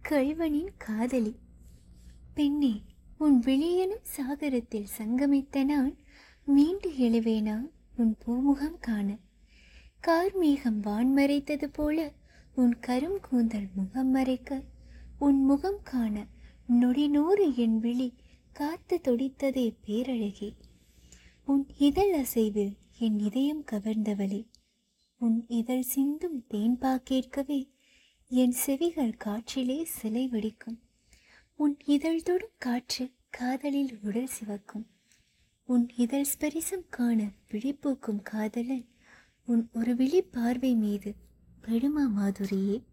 கள்வனின் காதலி பெண்ணே உன் விழியனும் சாகரத்தில் சங்கமித்த நான் மீண்டு எழுவேனா உன் பூமுகம் காண கார்மேகம் வான்மறைத்தது போல உன் கரும் கூந்தல் முகம் மறைக்க உன் முகம் காண நொடி நூறு என் விழி காத்து தொடித்ததே பேரழகே உன் இதழ் அசைவில் என் இதயம் கவர்ந்தவளே உன் இதழ் சிந்தும் தேன்பா கேட்கவே என் செவிகள் காற்றிலே சிலை வெடிக்கும் உன் இதழ் தொடும் காற்று காதலில் உடல் சிவக்கும் உன் இதழ் ஸ்பரிசம் காண விழிப்பூக்கும் காதலன் உன் ஒரு விழி பார்வை மீது விடுமா மாதுரியே